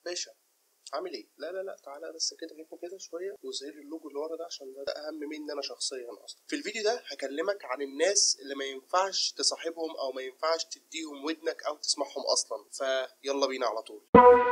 باشا عامل ايه؟ لا لا لا تعالى بس كده هنا كده شويه وظهر لي اللوجو اللي ورا ده عشان ده, ده اهم مني انا شخصيا اصلا. في الفيديو ده هكلمك عن الناس اللي ما ينفعش تصاحبهم او ما ينفعش تديهم ودنك او تسمعهم اصلا فيلا بينا على طول.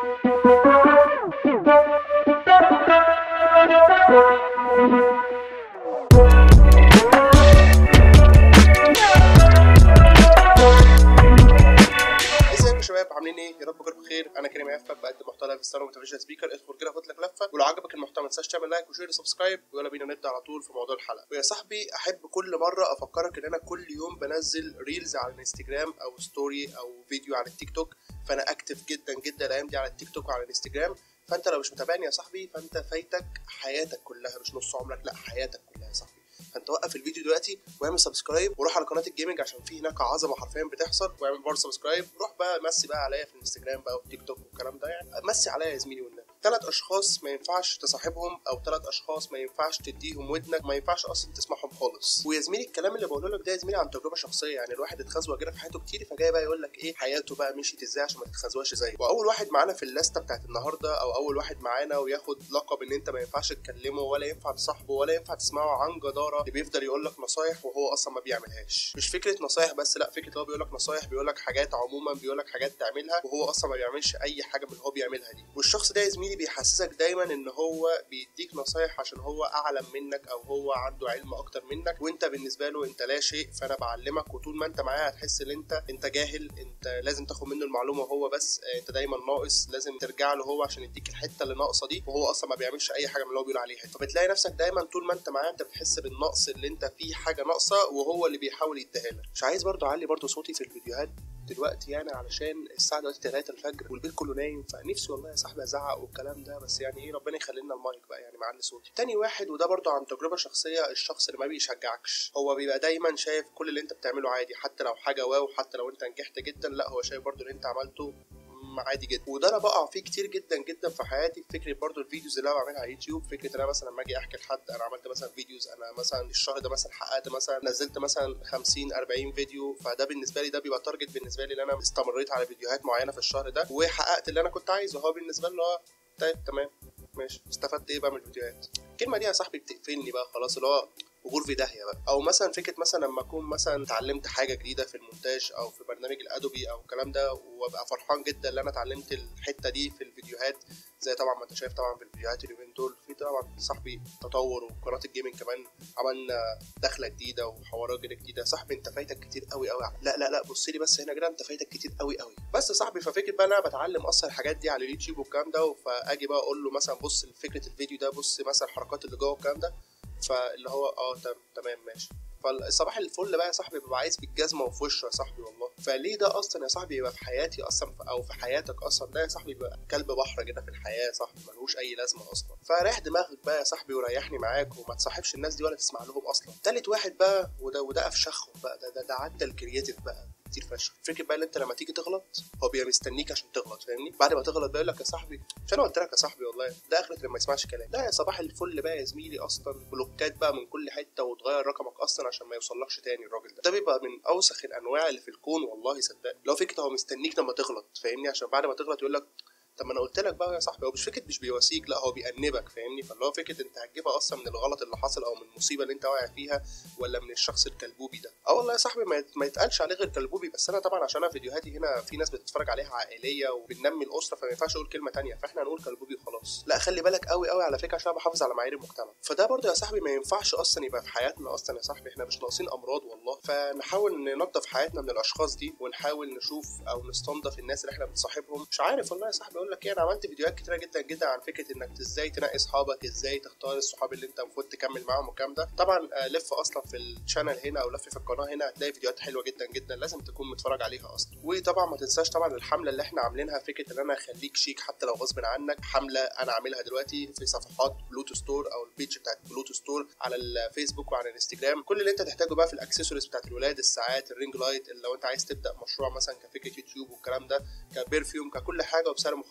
ازيكم يا شباب عاملين ايه؟ يا رب كلكم بخير انا كريم عفة بقدم محتوى في ستار موتيفيشن سبيكر ادخل كده خد لك لفه ولو عجبك المحتوى ما تنساش تعمل لايك وشير وسبسكرايب ويلا بينا نبدا على طول في موضوع الحلقه ويا صاحبي احب كل مره افكرك ان انا كل يوم بنزل ريلز على الانستجرام او ستوري او فيديو على التيك توك فانا اكتف جدا جدا الايام دي على التيك توك وعلى الانستجرام فانت لو مش متابعني يا صاحبي فانت فايتك حياتك كلها مش نص عمرك لا حياتك كلها يا صاحبي فانت وقف الفيديو دلوقتي واعمل سبسكرايب وروح على قناه الجيمنج عشان في هناك عظمه حرفيا بتحصل واعمل برضه سبسكرايب روح بقى مسي بقى عليا في الانستجرام بقى والتيك توك والكلام ده يعني مسي عليا يا زميلي والنبي ثلاث اشخاص ما ينفعش تصاحبهم او ثلاث اشخاص ما ينفعش تديهم ودنك ما ينفعش اصلا تسمعهم خالص ويا زميلي الكلام اللي بقوله لك ده يا زميلي عن تجربه شخصيه يعني الواحد اتخزوه كده في حياته كتير فجاي بقى يقول لك ايه حياته بقى مشيت ازاي عشان ما تتخزوهاش زيه واول واحد معانا في الليسته بتاعت النهارده او اول واحد معانا وياخد لقب ان انت ما ينفعش تكلمه ولا ينفع تصاحبه ولا ينفع تسمعه عن جداره اللي بيفضل يقول لك نصايح وهو اصلا ما بيعملهاش مش فكره نصايح بس لا فكره هو بيقول لك نصايح بيقول لك حاجات عموما بيقول لك حاجات تعملها وهو اصلا ما بيعملش اي حاجه من اللي هو بيعملها دي والشخص ده يا زميلي بيحسسك دايما ان هو بيديك نصايح عشان هو اعلم منك او هو عنده علم اكتر منك وانت بالنسبه له انت لا شيء فانا بعلمك وطول ما انت معاه هتحس ان انت انت جاهل انت لازم تاخد منه المعلومه وهو بس آه، انت دايما ناقص لازم ترجع له هو عشان يديك الحته اللي ناقصه دي وهو اصلا ما بيعملش اي حاجه من اللي هو بيقول عليها فبتلاقي نفسك دايما طول ما انت معاه انت بتحس بالنقص اللي انت فيه حاجه ناقصه وهو اللي بيحاول يديها لك مش عايز برضو اعلي برضو صوتي في الفيديوهات دلوقتي يعني علشان الساعه دلوقتي 3 الفجر والبيت كله نايم فنفسي والله يا صاحبي ازعق والكلام ده بس يعني ايه ربنا يخلي لنا المايك بقى يعني معلي صوتي تاني واحد وده برضو عن تجربه شخصيه الشخص اللي ما بيشجعكش هو بيبقى دايما شايف كل اللي انت بتعمله عادي حتى لو حاجه واو حتى لو انت نجحت جدا لا هو شايف برضو اللي انت عملته مم، عادي جدا وده انا بقع فيه كتير جدا جدا في حياتي في فكره برضو الفيديوز اللي انا بعملها على يوتيوب فكره ان انا مثلا لما اجي احكي لحد انا عملت مثلا فيديوز انا مثلا الشهر ده مثلا حققت مثلا نزلت مثلا 50 40 فيديو فده بالنسبه لي ده بيبقى تارجت بالنسبه لي ان انا استمريت على فيديوهات معينه في الشهر ده وحققت اللي انا كنت عايزه هو بالنسبه له هو طيب تمام ماشي استفدت ايه بقى من الفيديوهات الكلمه دي يا صاحبي بتقفلني بقى خلاص اللي هو وغور في داهيه بقى او مثلا فكره مثلا لما اكون مثلا اتعلمت حاجه جديده في المونتاج او في برنامج الادوبي او الكلام ده وابقى فرحان جدا ان انا اتعلمت الحته دي في الفيديوهات زي طبعا ما انت شايف طبعا في الفيديوهات اليومين دول في طبعا صاحبي تطور وقناه الجيمنج كمان عملنا دخله جديده وحوارات كده جديده يا صاحبي انت فايتك كتير قوي قوي لا لا لا بص لي بس هنا كده انت فايتك كتير قوي قوي بس يا صاحبي ففكره بقى إن انا بتعلم اصلا الحاجات دي على اليوتيوب والكلام ده فاجي بقى اقول له مثلا بص لفكره الفيديو ده بص مثلا الحركات اللي جوه والكلام ده فاللي هو اه تم- تمام ماشي فالصباح الفل بقى يا صاحبي ببقى عايز بالجزمه وفي وشه يا صاحبي والله فليه ده اصلا يا صاحبي يبقى في حياتي اصلا في- او في حياتك اصلا ده يا صاحبي بيبقى كلب بحر كده في الحياه يا صاحبي ملهوش اي لازمه اصلا فريح دماغك بقى يا صاحبي وريحني معاك وما تصاحبش الناس دي ولا تسمع لهم اصلا تالت واحد بقى وده وده افشخهم بقى ده ده, ده عدى الكرياتيف بقى كتير فشخ فكره بقى ان انت لما تيجي تغلط هو بيبقى مستنيك عشان تغلط فاهمني بعد ما تغلط بيقول لك يا صاحبي مش انا قلت لك يا صاحبي والله ده اخرة لما يسمعش كلام لا يا صباح الفل بقى يا زميلي اصلا بلوكات بقى من كل حته وتغير رقمك اصلا عشان ما يوصلكش تاني الراجل ده ده بيبقى من اوسخ الانواع اللي في الكون والله صدقني لو فكره هو مستنيك لما تغلط فاهمني عشان بعد ما تغلط يقول لك طب ما انا قلت لك بقى يا صاحبي هو مش فكره مش بيواسيك لا هو بيأنبك فاهمني فاللي هو فكره انت هتجيبها اصلا من الغلط اللي حصل او من المصيبه اللي انت واقع فيها ولا من الشخص الكلبوبي ده اه والله يا صاحبي ما يت- ما يتقالش عليه غير كلبوبي بس انا طبعا عشان انا فيديوهاتي هنا في ناس بتتفرج عليها عائليه وبننمي الاسره فما ينفعش اقول كلمه تانية فاحنا هنقول كلبوبي وخلاص لا خلي بالك قوي قوي على فكره عشان أنا بحافظ على معايير المجتمع فده برضه يا صاحبي ما ينفعش اصلا يبقى في حياتنا اصلا يا صاحبي احنا مش ناقصين امراض والله فنحاول ننظف حياتنا من الاشخاص دي ونحاول نشوف او نستنضف الناس اللي احنا بنصاحبهم مش عارف والله يا صاحبي اقول لك ايه انا عملت فيديوهات كتيره جدا جدا عن فكره انك ازاي تنقي اصحابك ازاي تختار الصحاب اللي انت المفروض تكمل معاهم والكلام ده طبعا آه، لف اصلا في الشانل هنا او لف في القناه هنا هتلاقي فيديوهات حلوه جدا جدا لازم تكون متفرج عليها اصلا وطبعا ما تنساش طبعا الحمله اللي احنا عاملينها فكره ان انا اخليك شيك حتى لو غصب عنك حمله انا عاملها دلوقتي في صفحات بلوتو ستور او البيج بتاعت بلوتو ستور على الفيسبوك وعلى الانستجرام كل اللي انت تحتاجه بقى في الاكسسوارز بتاعت الولاد الساعات الرينج لايت اللي لو انت عايز تبدا مشروع مثلا كفكره يوتيوب والكلام ده كبرفيوم ككل حاجه وبسعر مخفض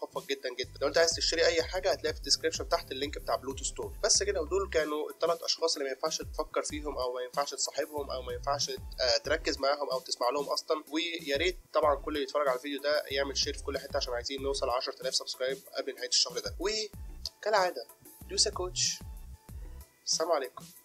مخفض جدا جدا لو انت عايز تشتري اي حاجه هتلاقي في الديسكربشن تحت اللينك بتاع بلوتو ستور بس كده ودول كانوا الثلاث اشخاص اللي ما ينفعش تفكر فيهم او ما ينفعش تصاحبهم او ما ينفعش آه، تركز معاهم او تسمع لهم اصلا ويا ريت طبعا كل اللي يتفرج على الفيديو ده يعمل شير في كل حته عشان عايزين نوصل 10000 سبسكرايب قبل نهايه الشهر ده وكالعاده دوسا كوتش السلام عليكم